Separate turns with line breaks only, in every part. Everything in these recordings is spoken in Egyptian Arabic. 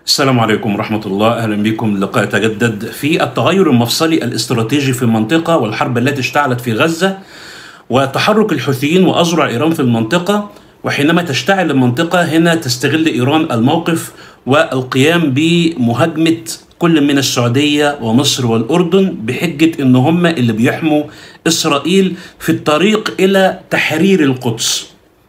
السلام عليكم ورحمة الله أهلا بكم لقاء يتجدد في التغير المفصلي الاستراتيجي في المنطقة والحرب التي اشتعلت في غزة وتحرك الحوثيين وأذرع إيران في المنطقة وحينما تشتعل المنطقة هنا تستغل إيران الموقف والقيام بمهاجمة كل من السعودية ومصر والأردن بحجة إن هم اللي بيحموا إسرائيل في الطريق إلى تحرير القدس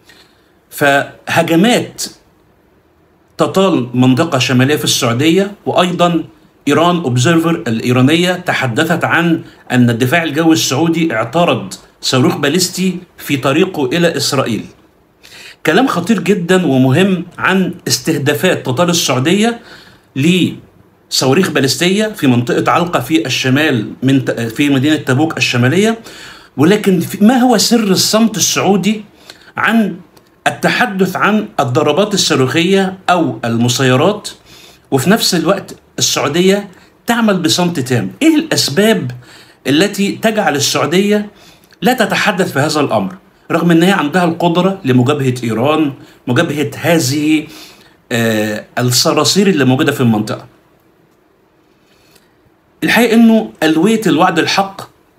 فهجمات تطال منطقة شمالية في السعودية وأيضا إيران أوبزرفر الإيرانية تحدثت عن أن الدفاع الجوي السعودي اعترض صاروخ باليستي في طريقه إلى إسرائيل كلام خطير جدا ومهم عن استهدافات تطال السعودية لصواريخ باليستية في منطقة علقة في الشمال من في مدينة تبوك الشمالية ولكن ما هو سر الصمت السعودي عن التحدث عن الضربات الصاروخية أو المسيرات وفي نفس الوقت السعودية تعمل بصمت تام إيه الأسباب التي تجعل السعودية لا تتحدث في هذا الأمر رغم أن هي عندها القدرة لمجابهة إيران مجابهة هذه آه الصراصير اللي موجودة في المنطقة الحقيقة أنه ألوية الوعد الحق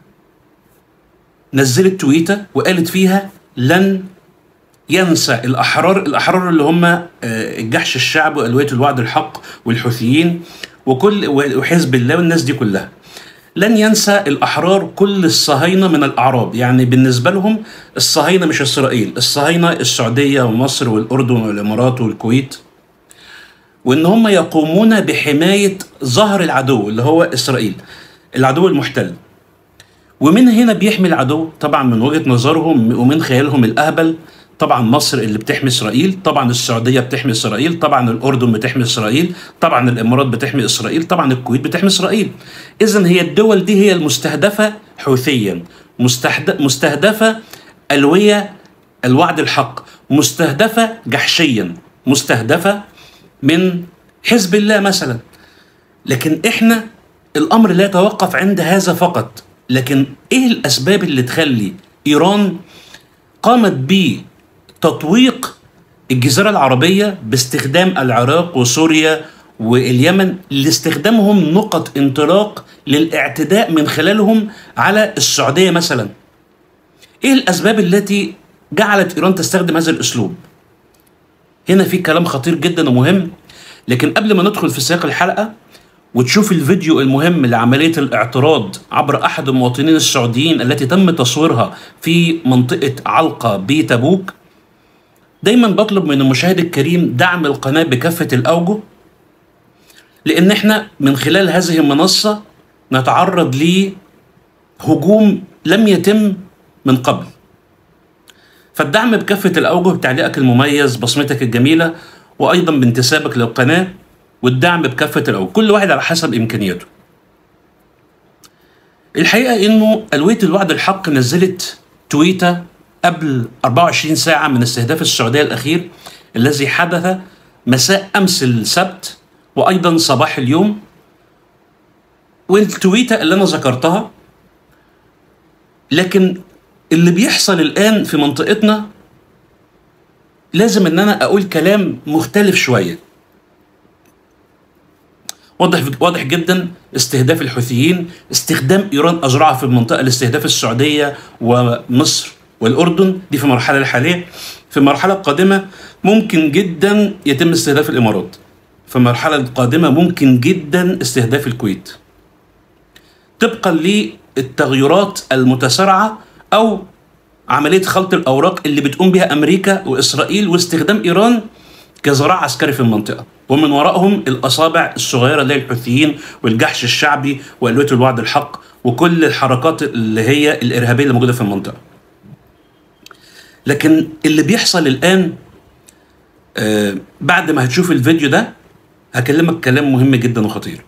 نزلت تويتة وقالت فيها لن ينسى الأحرار الأحرار اللي هم الجحش الشعب وألوية الوعد الحق والحوثيين وكل وحزب الله والناس دي كلها لن ينسى الأحرار كل الصهاينة من الأعراب يعني بالنسبة لهم الصهاينة مش إسرائيل الصهاينة السعودية ومصر والأردن والإمارات والكويت وإن هم يقومون بحماية ظهر العدو اللي هو إسرائيل العدو المحتل ومن هنا بيحمي العدو طبعا من وجهة نظرهم ومن خيالهم الأهبل طبعا مصر اللي بتحمي اسرائيل طبعا السعوديه بتحمي اسرائيل طبعا الاردن بتحمي اسرائيل طبعا الامارات بتحمي اسرائيل طبعا الكويت بتحمي اسرائيل اذا هي الدول دي هي المستهدفه حوثيا مستهدفه الويه الوعد الحق مستهدفه جحشيا مستهدفه من حزب الله مثلا لكن احنا الامر لا يتوقف عند هذا فقط لكن ايه الاسباب اللي تخلي ايران قامت ب تطويق الجزيرة العربية باستخدام العراق وسوريا واليمن لاستخدامهم نقط انطلاق للاعتداء من خلالهم على السعودية مثلا ايه الاسباب التي جعلت ايران تستخدم هذا الاسلوب هنا في كلام خطير جدا ومهم لكن قبل ما ندخل في سياق الحلقة وتشوف الفيديو المهم لعملية الاعتراض عبر أحد المواطنين السعوديين التي تم تصويرها في منطقة علقة بتبوك دايما بطلب من المشاهد الكريم دعم القناة بكافة الأوجه لأن احنا من خلال هذه المنصة نتعرض لهجوم لم يتم من قبل فالدعم بكافة الأوجه بتعليقك المميز بصمتك الجميلة وأيضا بانتسابك للقناة والدعم بكافة الأوجه كل واحد على حسب إمكانياته الحقيقة إنه ألوية الوعد الحق نزلت تويتة قبل 24 ساعة من استهداف السعودية الأخير الذي حدث مساء أمس السبت وأيضا صباح اليوم والتويتة اللي أنا ذكرتها لكن اللي بيحصل الآن في منطقتنا لازم إن أنا أقول كلام مختلف شوية واضح واضح جدا استهداف الحوثيين استخدام ايران اذرعها في المنطقه لاستهداف السعوديه ومصر والاردن دي في المرحله الحاليه في المرحله القادمه ممكن جدا يتم استهداف الامارات في المرحله القادمه ممكن جدا استهداف الكويت طبقا للتغيرات المتسارعه او عمليه خلط الاوراق اللي بتقوم بها امريكا واسرائيل واستخدام ايران كذراع عسكري في المنطقه ومن وراءهم الاصابع الصغيره اللي هي الحوثيين والجحش الشعبي والويه الوعد الحق وكل الحركات اللي هي الارهابيه اللي موجوده في المنطقه لكن اللي بيحصل الان آه بعد ما هتشوف الفيديو ده هكلمك كلام مهم جدا وخطير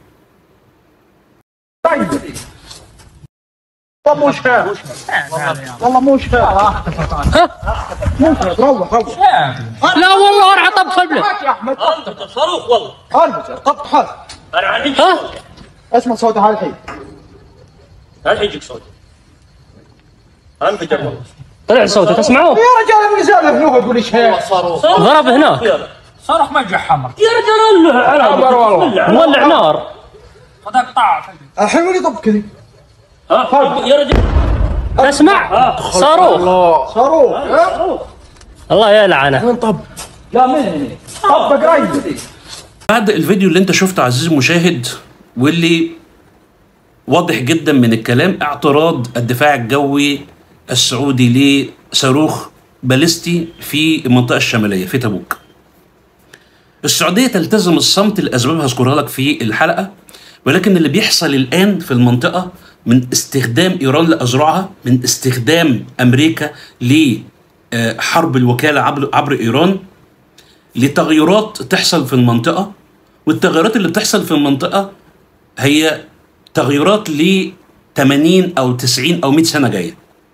طيب والله مش خير والله مش خير مو خير روح روح
لا والله انا عطب خبله
يا احمد
انت صاروخ والله
البس طب حال
انا عندي
ها
اسمع صوتها هاي الحين
الحين يجيك صوت انفجر والله
طلع صوته تسمعوه
يا رجال من زاد فلوق يقول ايش هي
صاروخ
ضرب هناك
يلا
صاروخ ما جا حمر
يا رجال الله
حمر والله
مولع نار
خذك طاعة
الحين وين يطب كذي؟
ها يا رجال
اسمع صاروخ
صاروخ
الله يلعنه
وين طب؟
لا من
طب قريب
بعد الفيديو اللي انت شفته عزيزي المشاهد واللي واضح جدا من الكلام اعتراض الدفاع الجوي السعودي لصاروخ باليستي في المنطقة الشمالية في تبوك السعودية تلتزم الصمت لأسباب هذكرها لك في الحلقة ولكن اللي بيحصل الآن في المنطقة من استخدام إيران لأذرعها من استخدام أمريكا لحرب الوكالة عبر, عبر إيران لتغيرات تحصل في المنطقة والتغيرات اللي بتحصل في المنطقة هي تغيرات ل 80 أو 90 أو 100 سنة جاية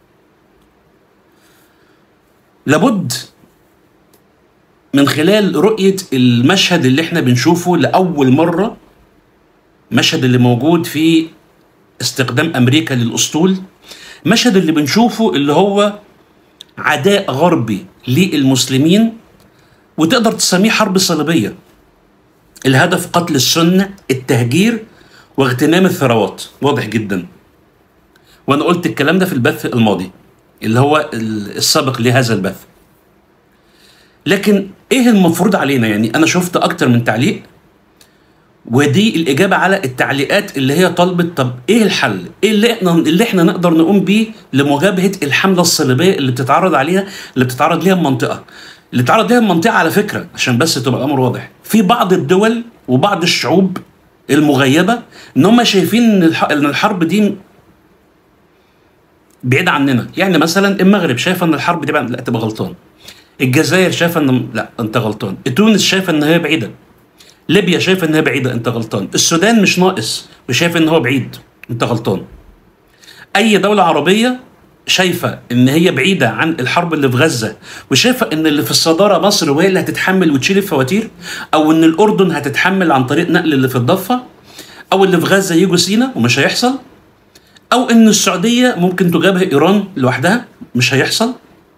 لابد من خلال رؤية المشهد اللي احنا بنشوفه لأول مرة مشهد اللي موجود في استخدام أمريكا للأسطول مشهد اللي بنشوفه اللي هو عداء غربي للمسلمين وتقدر تسميه حرب صليبية الهدف قتل السنة التهجير واغتنام الثروات واضح جدا وانا قلت الكلام ده في البث الماضي اللي هو السابق لهذا البث لكن ايه المفروض علينا يعني انا شفت اكتر من تعليق ودي الاجابه على التعليقات اللي هي طلبت طب ايه الحل؟ ايه اللي احنا اللي احنا نقدر نقوم بيه لمواجهه الحمله الصليبيه اللي بتتعرض عليها اللي بتتعرض ليها المنطقه. اللي بتتعرض ليها المنطقه على فكره عشان بس تبقى الامر واضح، في بعض الدول وبعض الشعوب المغيبه ان هم شايفين ان الح- إن الحرب دي بعيده عننا، يعني مثلا المغرب شايفه ان الحرب دي بعد- لا تبقى غلطان. الجزائر شايفه ان لا انت غلطان، تونس شايفه ان هي بعيده. ليبيا شايفه ان هي بعيده انت غلطان السودان مش ناقص وشايف ان هو بعيد انت غلطان اي دوله عربيه شايفه ان هي بعيده عن الحرب اللي في غزه وشايفه ان اللي في الصداره مصر وهي اللي هتتحمل وتشيل الفواتير او ان الاردن هتتحمل عن طريق نقل اللي في الضفه او اللي في غزه يجوا سينا ومش هيحصل او ان السعوديه ممكن تجابه ايران لوحدها مش هيحصل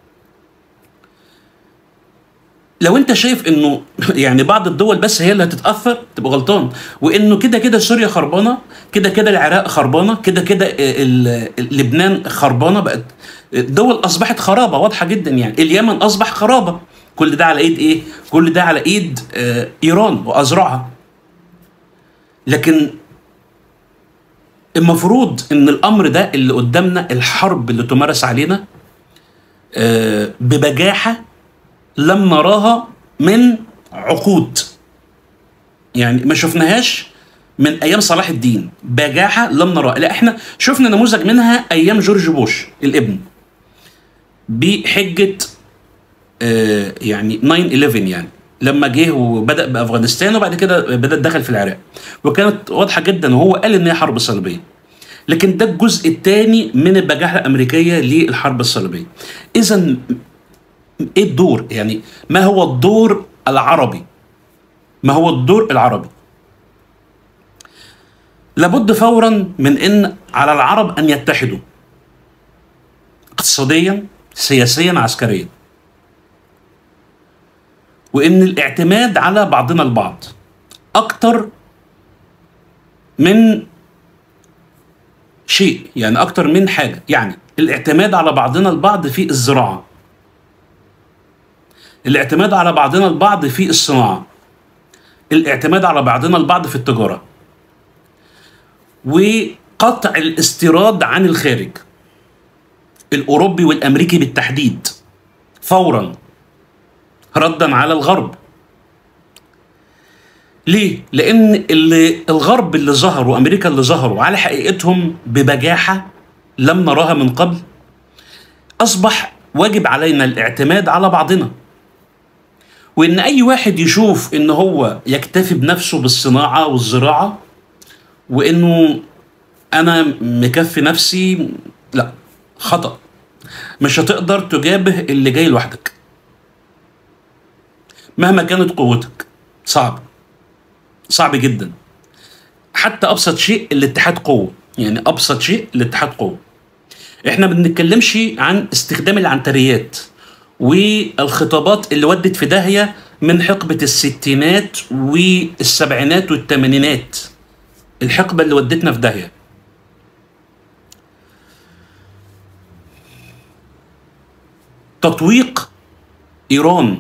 لو انت شايف انه يعني بعض الدول بس هي اللي هتتاثر تبقى غلطان وانه كده كده سوريا خربانه كده كده العراق خربانه كده كده ال- ال- لبنان خربانه بقت دول اصبحت خرابه واضحه جدا يعني اليمن اصبح خرابه كل ده على ايد ايه كل ده على ايد آه، ايران واذرعها لكن المفروض ان الامر ده اللي قدامنا الحرب اللي تمارس علينا آه، ببجاحه لم نراها من عقود يعني ما شفناهاش من ايام صلاح الدين بجاحه لم نراها لا احنا شفنا نموذج منها ايام جورج بوش الابن بحجه آه يعني 9 11 يعني لما جه وبدا بافغانستان وبعد كده بدا دخل في العراق وكانت واضحه جدا وهو قال ان هي حرب صليبيه لكن ده الجزء الثاني من البجاحه الامريكيه للحرب الصليبيه اذا ايه الدور يعني ما هو الدور العربي ما هو الدور العربي لابد فورا من ان على العرب ان يتحدوا اقتصاديا سياسيا عسكريا وان الاعتماد على بعضنا البعض اكتر من شيء يعني اكتر من حاجه يعني الاعتماد على بعضنا البعض في الزراعه الاعتماد على بعضنا البعض في الصناعة الاعتماد على بعضنا البعض في التجارة وقطع الاستيراد عن الخارج الأوروبي والأمريكي بالتحديد فورا ردا على الغرب ليه؟ لأن اللي الغرب اللي ظهروا أمريكا اللي ظهروا على حقيقتهم ببجاحة لم نراها من قبل أصبح واجب علينا الاعتماد على بعضنا وان اي واحد يشوف ان هو يكتفي بنفسه بالصناعه والزراعه وانه انا مكفي نفسي لا خطا مش هتقدر تجابه اللي جاي لوحدك مهما كانت قوتك صعب صعب جدا حتى ابسط شيء الاتحاد قوه يعني ابسط شيء الاتحاد قوه احنا ما بنتكلمش عن استخدام العنتريات والخطابات اللي ودت في داهيه من حقبة الستينات والسبعينات والثمانينات الحقبة اللي ودتنا في داهية تطويق إيران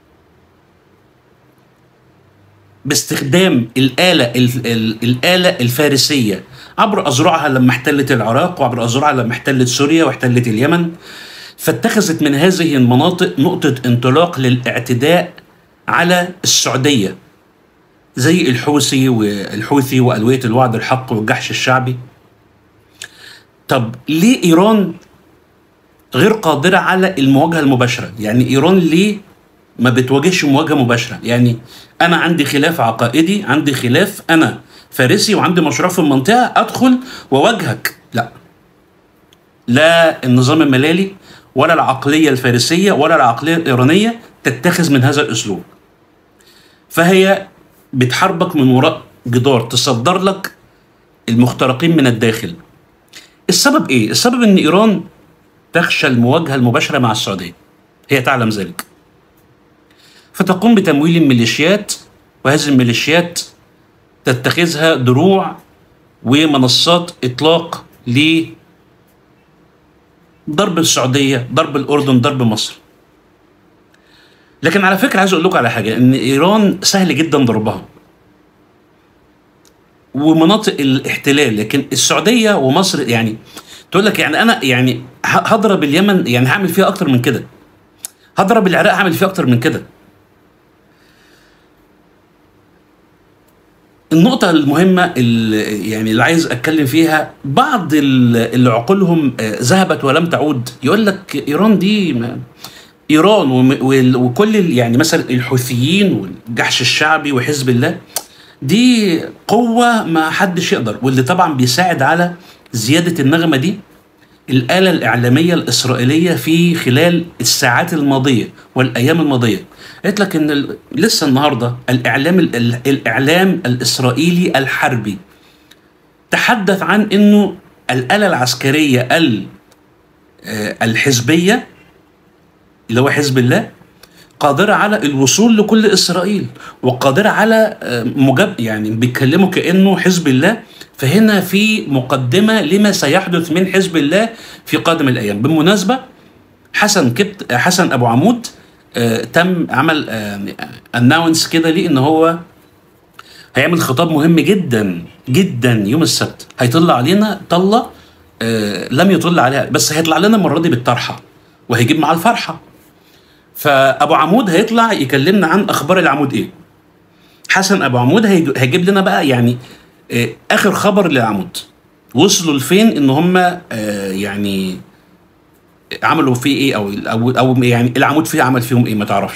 باستخدام الآلة ال- ال- الآلة الفارسية عبر أذرعها لما احتلت العراق وعبر أذرعها لما احتلت سوريا واحتلت اليمن فاتخذت من هذه المناطق نقطة انطلاق للاعتداء على السعودية زي الحوثي والحوثي وألوية الوعد الحق والجحش الشعبي طب ليه إيران غير قادرة على المواجهة المباشرة يعني إيران ليه ما بتواجهش مواجهة مباشرة يعني أنا عندي خلاف عقائدي عندي خلاف أنا فارسي وعندي مشروع في المنطقة أدخل وأواجهك لا لا النظام الملالي ولا العقلية الفارسية ولا العقلية الإيرانية تتخذ من هذا الأسلوب فهي بتحاربك من وراء جدار تصدر لك المخترقين من الداخل السبب ايه؟ السبب ان ايران تخشى المواجهه المباشره مع السعوديه. هي تعلم ذلك. فتقوم بتمويل الميليشيات وهذه الميليشيات تتخذها دروع ومنصات اطلاق ل ضرب السعوديه، ضرب الاردن، ضرب مصر. لكن على فكره عايز اقول لكم على حاجه ان ايران سهل جدا ضربها. ومناطق الاحتلال لكن السعوديه ومصر يعني تقول لك يعني انا يعني ه- هضرب اليمن يعني هعمل فيها اكتر من كده هضرب العراق هعمل فيها اكتر من كده النقطة المهمة اللي يعني اللي عايز اتكلم فيها بعض ال- اللي عقولهم آه، ذهبت ولم تعود يقول لك ايران دي ما ايران وم- وال- وكل ال- يعني مثلا الحوثيين والجحش الشعبي وحزب الله دي قوة ما حدش يقدر واللي طبعا بيساعد على زيادة النغمة دي الآلة الإعلامية الإسرائيلية في خلال الساعات الماضية والأيام الماضية قلت لك إن ال- لسه النهاردة الإعلام ال- ال- الإعلام الإسرائيلي الحربي تحدث عن إنه الآلة العسكرية ال- آه، الحزبية اللي هو حزب الله قادرة على الوصول لكل إسرائيل وقادرة على آه، مجاب يعني بيتكلموا كأنه حزب الله فهنا في مقدمة لما سيحدث من حزب الله في قادم الأيام بالمناسبة حسن كبت حسن أبو عمود آه، تم عمل اناونس كده ليه ان هو هيعمل خطاب مهم جدا جدا يوم السبت هيطلع علينا طله آه، لم يطل عليها بس هيطلع لنا المره دي بالطرحه وهيجيب معاه الفرحه فابو عمود هيطلع يكلمنا عن اخبار العمود ايه حسن ابو عمود هيج- هيجيب لنا بقى يعني آه، اخر خبر للعمود وصلوا لفين ان هم آه، يعني عملوا فيه ايه او او او يعني العمود فيه عمل فيهم ايه ما تعرفش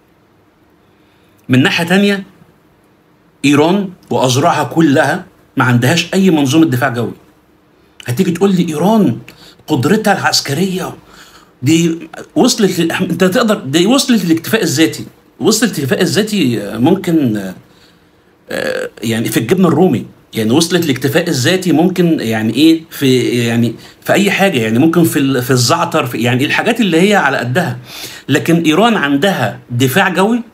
من ناحيه تانية ايران واذرعها كلها ما عندهاش اي منظومه دفاع جوي هتيجي تقول لي ايران قدرتها العسكريه دي وصلت ل... انت تقدر دي وصلت للاكتفاء الذاتي وصلت للاكتفاء الذاتي آه، ممكن آه، آه، يعني في الجبن الرومي يعني وصلت للاكتفاء الذاتي ممكن يعني ايه في يعني في اي حاجه يعني ممكن في ال- في الزعتر في يعني الحاجات اللي هي على قدها لكن ايران عندها دفاع جوي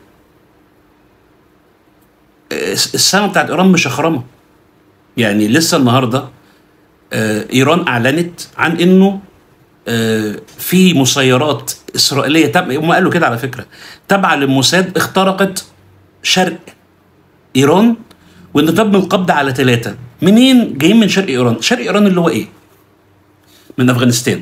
آه، السنه بتاعت ايران مشخرمه يعني لسه النهارده آه، ايران اعلنت عن انه آه، في مسيرات اسرائيليه تبع هم قالوا كده على فكره تابعه للموساد اخترقت شرق ايران وان تم القبض على ثلاثه منين جايين من شرق ايران شرق ايران اللي هو ايه من افغانستان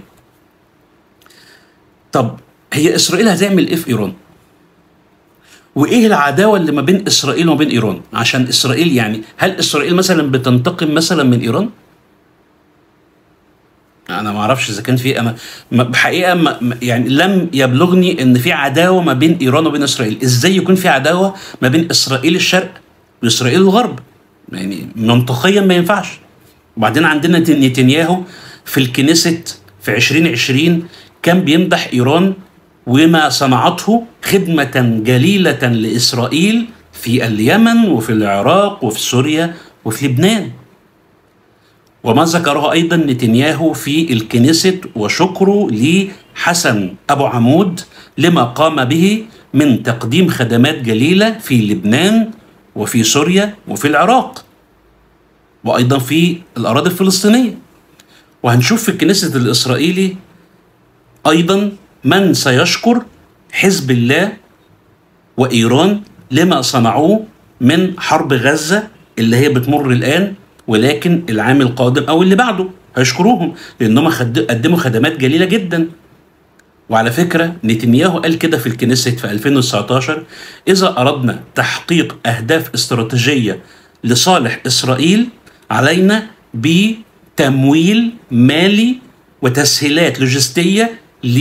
طب هي اسرائيل هتعمل ايه في ايران وايه العداوه اللي ما بين اسرائيل وما بين ايران عشان اسرائيل يعني هل اسرائيل مثلا بتنتقم مثلا من ايران انا ما اعرفش اذا كان في انا ما- بحقيقه ما ما- يعني لم يبلغني ان في عداوه ما بين ايران وبين اسرائيل ازاي يكون في عداوه ما بين اسرائيل الشرق واسرائيل الغرب يعني منطقيا ما ينفعش وبعدين عندنا نت- نتنياهو في الكنيست في 2020 كان بيمدح ايران وما صنعته خدمه جليله لاسرائيل في اليمن وفي العراق وفي سوريا وفي لبنان وما ذكره ايضا نتنياهو في الكنيست وشكره لحسن ابو عمود لما قام به من تقديم خدمات جليله في لبنان وفي سوريا وفي العراق وايضا في الاراضي الفلسطينيه وهنشوف في الكنيسة الإسرائيلي أيضا من سيشكر حزب الله وإيران لما صنعوه من حرب غزة اللي هي بتمر الآن ولكن العام القادم أو اللي بعده هيشكروهم لأنهم خد- قدموا خدمات جليلة جدا وعلى فكرة نتنياهو قال كده في الكنيسة في 2019 إذا أردنا تحقيق أهداف استراتيجية لصالح إسرائيل علينا بتمويل مالي وتسهيلات لوجستية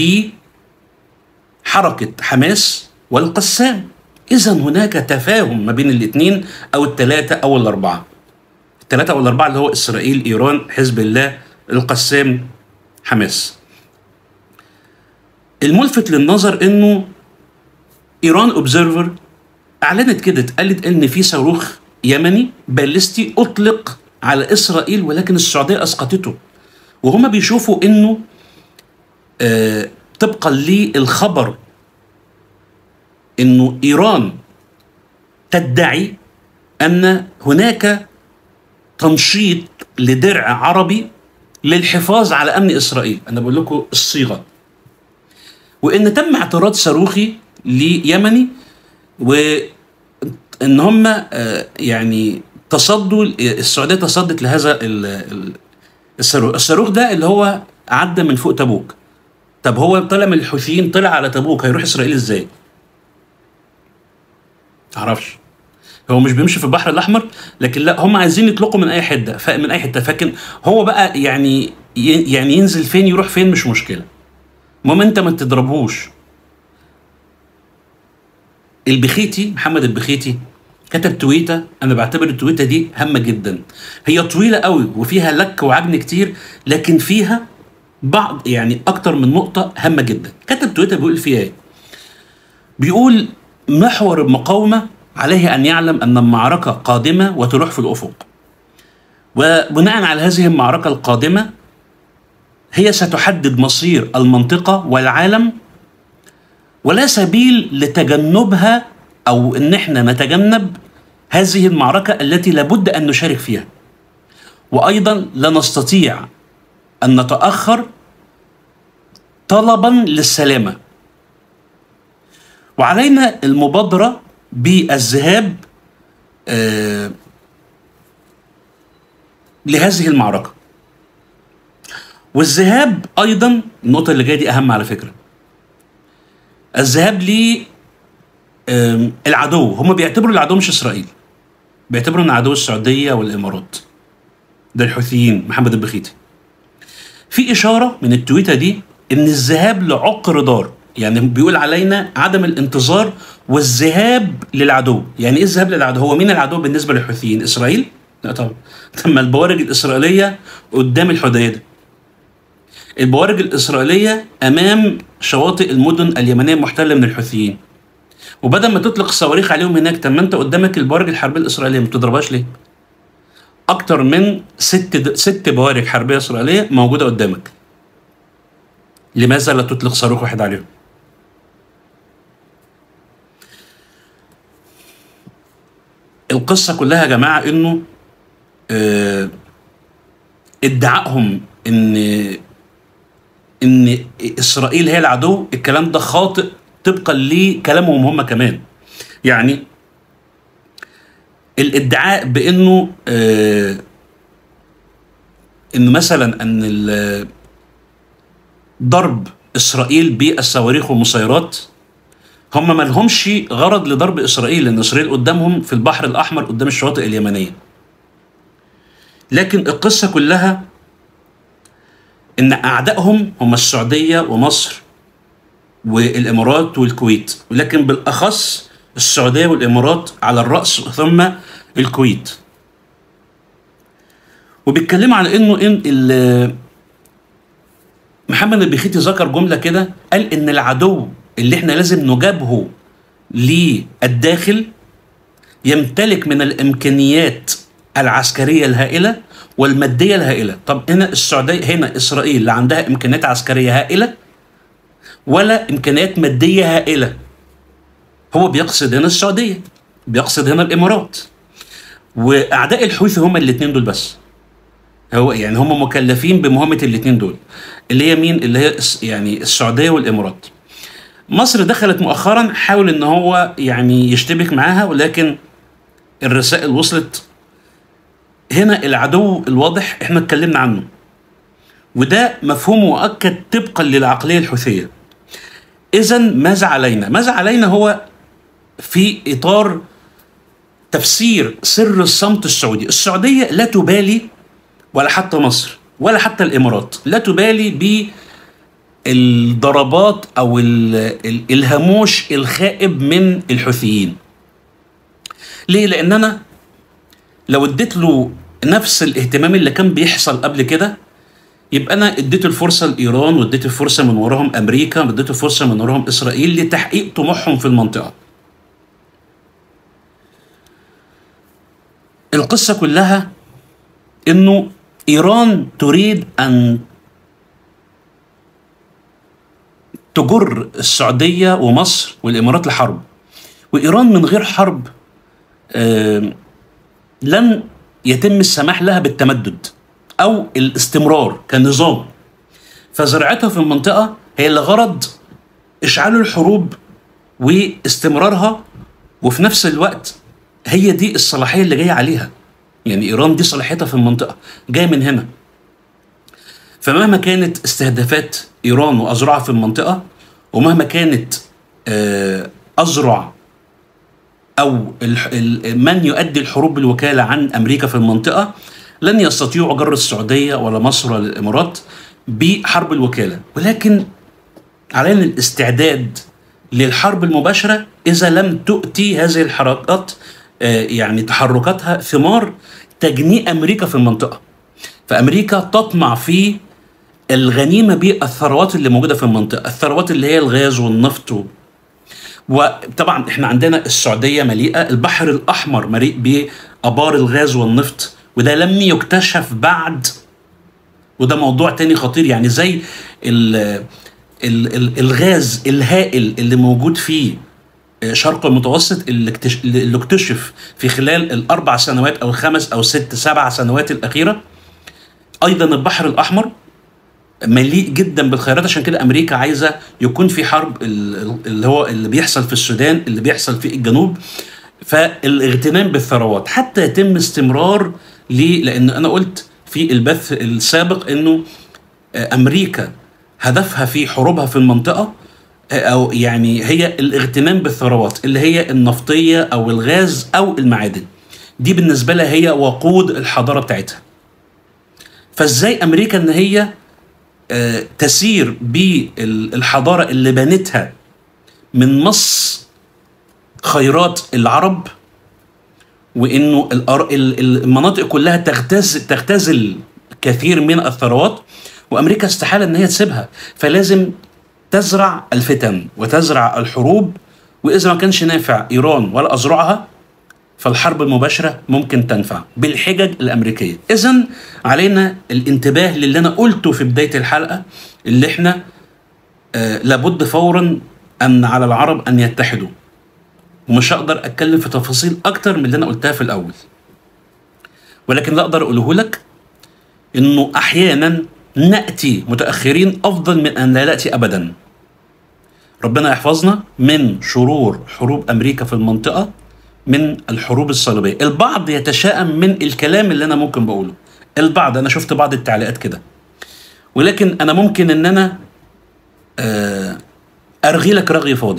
لحركة حماس والقسام إذا هناك تفاهم ما بين الاثنين أو الثلاثة أو الأربعة الثلاثة أو الأربعة اللي هو إسرائيل إيران حزب الله القسام حماس الملفت للنظر انه ايران اوبزرفر اعلنت كده قالت ان في صاروخ يمني باليستي اطلق على اسرائيل ولكن السعوديه اسقطته وهما بيشوفوا انه آه طبقا للخبر انه ايران تدعي ان هناك تنشيط لدرع عربي للحفاظ على امن اسرائيل انا بقول لكم الصيغه وان تم اعتراض صاروخي ليمني وان هم آه، يعني تصدوا السعوديه تصدت لهذا ال- ال- الصاروخ الصاروخ ده اللي هو عدى من فوق تبوك طب هو طلع من الحوثيين طلع على تبوك هيروح اسرائيل ازاي معرفش هو مش بيمشي في البحر الاحمر لكن لا هم عايزين يطلقوا من اي حته ف- من اي حته فكن هو بقى يعني ي- يعني ينزل فين يروح فين مش مشكله المهم انت ما تضربهوش البخيتي محمد البخيتي كتب تويته انا بعتبر التويته دي هامه جدا هي طويله قوي وفيها لك وعجن كتير لكن فيها بعض يعني اكتر من نقطه هامه جدا كتب تويته بيقول فيها ايه بيقول محور المقاومه عليه ان يعلم ان المعركه قادمه وتروح في الافق وبناء على هذه المعركه القادمه هي ستحدد مصير المنطقه والعالم ولا سبيل لتجنبها او ان احنا نتجنب هذه المعركه التي لابد ان نشارك فيها وايضا لا نستطيع ان نتاخر طلبا للسلامه وعلينا المبادره بالذهاب آه لهذه المعركه والذهاب ايضا النقطه اللي جايه دي اهم على فكره الذهاب ل آم، العدو هم بيعتبروا العدو مش اسرائيل بيعتبروا ان عدو السعوديه والامارات ده الحوثيين محمد البخيتي في اشاره من التويته دي ان الذهاب لعقر دار يعني بيقول علينا عدم الانتظار والذهاب للعدو يعني ايه الذهاب للعدو هو مين العدو بالنسبه للحوثيين اسرائيل لا طبعا تم البوارج الاسرائيليه قدام الحديده البوارج الإسرائيلية أمام شواطئ المدن اليمنية المحتلة من الحوثيين وبدل ما تطلق صواريخ عليهم هناك طب ما انت قدامك البوارج الحربية الإسرائيلية ما بتضربهاش ليه؟ أكتر من ست د... ست بوارج حربية إسرائيلية موجودة قدامك لماذا لا تطلق صاروخ واحد عليهم؟ القصة كلها يا جماعة إنه آه ادعائهم إن ان اسرائيل هي العدو الكلام ده خاطئ طبقا لكلامهم هم كمان يعني الادعاء بانه آه ان مثلا ان ال- ضرب اسرائيل بالصواريخ والمسيرات هم ما لهمش غرض لضرب اسرائيل لان اسرائيل قدامهم في البحر الاحمر قدام الشواطئ اليمنيه لكن القصه كلها ان اعدائهم هم السعوديه ومصر والامارات والكويت ولكن بالاخص السعوديه والامارات على الراس ثم الكويت وبيتكلموا على انه ان ال- محمد البخيتي ذكر جمله كده قال ان العدو اللي احنا لازم نجابهه للداخل يمتلك من الامكانيات العسكريه الهائله والماديه الهائله طب هنا السعوديه هنا اسرائيل لا عندها امكانيات عسكريه هائله ولا امكانيات ماديه هائله هو بيقصد هنا السعوديه بيقصد هنا الامارات واعداء الحوثي هم الاثنين دول بس هو يعني هم مكلفين بمهمه الاثنين دول اللي هي مين اللي هي الس- يعني السعوديه والامارات مصر دخلت مؤخرا حاول ان هو يعني يشتبك معاها ولكن الرسائل وصلت هنا العدو الواضح احنا اتكلمنا عنه وده مفهوم مؤكد طبقا للعقليه الحوثيه اذا ماذا علينا ماذا علينا هو في اطار تفسير سر الصمت السعودي السعوديه لا تبالي ولا حتى مصر ولا حتى الامارات لا تبالي بالضربات او ال- ال- الهموش الخائب من الحوثيين ليه لان انا لو اديت له نفس الاهتمام اللي كان بيحصل قبل كده يبقى انا اديت الفرصه لايران واديت الفرصه من وراهم امريكا واديت الفرصه من وراهم اسرائيل لتحقيق طموحهم في المنطقه القصه كلها انه ايران تريد ان تجر السعوديه ومصر والامارات لحرب وايران من غير حرب آم، لن يتم السماح لها بالتمدد او الاستمرار كنظام فزرعتها في المنطقه هي لغرض اشعال الحروب واستمرارها وفي نفس الوقت هي دي الصلاحيه اللي جايه عليها يعني ايران دي صلاحيتها في المنطقه جايه من هنا فمهما كانت استهدافات ايران واذرعها في المنطقه ومهما كانت آه، اذرع او الح- ال- من يؤدي الحروب بالوكاله عن امريكا في المنطقه لن يستطيعوا جر السعوديه ولا مصر ولا الامارات بحرب الوكاله ولكن علينا الاستعداد للحرب المباشره اذا لم تؤتي هذه الحركات آه، يعني تحركاتها ثمار تجنيء امريكا في المنطقه فامريكا تطمع في الغنيمه بالثروات اللي موجوده في المنطقه الثروات اللي هي الغاز والنفط و... وطبعا احنا عندنا السعوديه مليئه البحر الاحمر مليء بابار الغاز والنفط وده لم يكتشف بعد وده موضوع تاني خطير يعني زي ال ال ال الغاز الهائل اللي موجود في شرق المتوسط اللي اكتش- اللي اكتشف في خلال الاربع سنوات او الخمس او ست سبع سنوات الاخيره ايضا البحر الاحمر مليء جدا بالخيرات عشان كده امريكا عايزه يكون في حرب ال- اللي هو اللي بيحصل في السودان اللي بيحصل في الجنوب فالاغتنام بالثروات حتى يتم استمرار ليه لان انا قلت في البث السابق انه آه، امريكا هدفها في حروبها في المنطقه آه، او يعني هي الاغتنام بالثروات اللي هي النفطيه او الغاز او المعادن دي بالنسبه لها هي وقود الحضاره بتاعتها فازاي امريكا ان هي آه، تسير بالحضاره اللي بنتها من مص خيرات العرب وانه الأر- ال- المناطق كلها تختز تختزل كثير من الثروات وامريكا استحاله ان هي تسيبها فلازم تزرع الفتن وتزرع الحروب واذا ما كانش نافع ايران ولا اذرعها فالحرب المباشرة ممكن تنفع بالحجج الأمريكية إذا علينا الانتباه للي أنا قلته في بداية الحلقة اللي إحنا آه لابد فورا أن على العرب أن يتحدوا ومش هقدر أتكلم في تفاصيل أكتر من اللي أنا قلتها في الأول ولكن لا أقدر أقوله لك إنه أحيانا نأتي متأخرين أفضل من أن لا نأتي أبدا ربنا يحفظنا من شرور حروب أمريكا في المنطقة من الحروب الصليبيه البعض يتشائم من الكلام اللي انا ممكن بقوله البعض انا شفت بعض التعليقات كده ولكن انا ممكن ان انا آه، ارغي لك رغي فاضي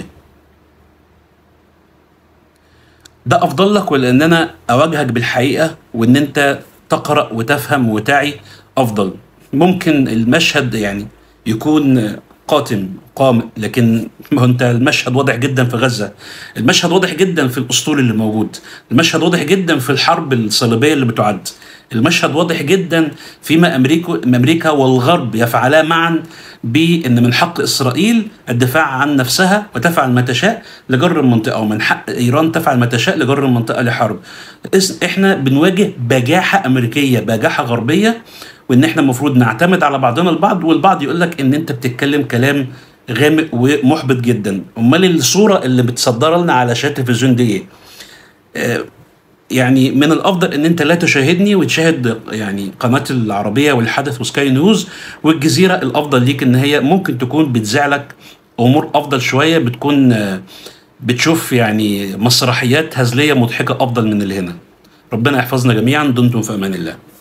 ده افضل لك ولا ان انا اواجهك بالحقيقه وان انت تقرا وتفهم وتعي افضل ممكن المشهد يعني يكون قاتم قام لكن ما هو انت المشهد واضح جدا في غزه المشهد واضح جدا في الاسطول اللي موجود المشهد واضح جدا في الحرب الصليبيه اللي بتعد المشهد واضح جدا فيما امريكا امريكا والغرب يفعلا معا بان من حق اسرائيل الدفاع عن نفسها وتفعل ما تشاء لجر المنطقه ومن حق ايران تفعل ما تشاء لجر المنطقه لحرب إس- احنا بنواجه بجاحه امريكيه بجاحه غربيه وان احنا المفروض نعتمد على بعضنا البعض والبعض يقول لك ان انت بتتكلم كلام غامق ومحبط جدا امال الصوره اللي بتصدر لنا على شاشات التلفزيون دي ايه آه، يعني من الافضل ان انت لا تشاهدني وتشاهد يعني قناه العربيه والحدث وسكاي نيوز والجزيره الافضل ليك ان هي ممكن تكون بتذيع لك امور افضل شويه بتكون آه، بتشوف يعني مسرحيات هزليه مضحكه افضل من اللي هنا ربنا يحفظنا جميعا دمتم في امان الله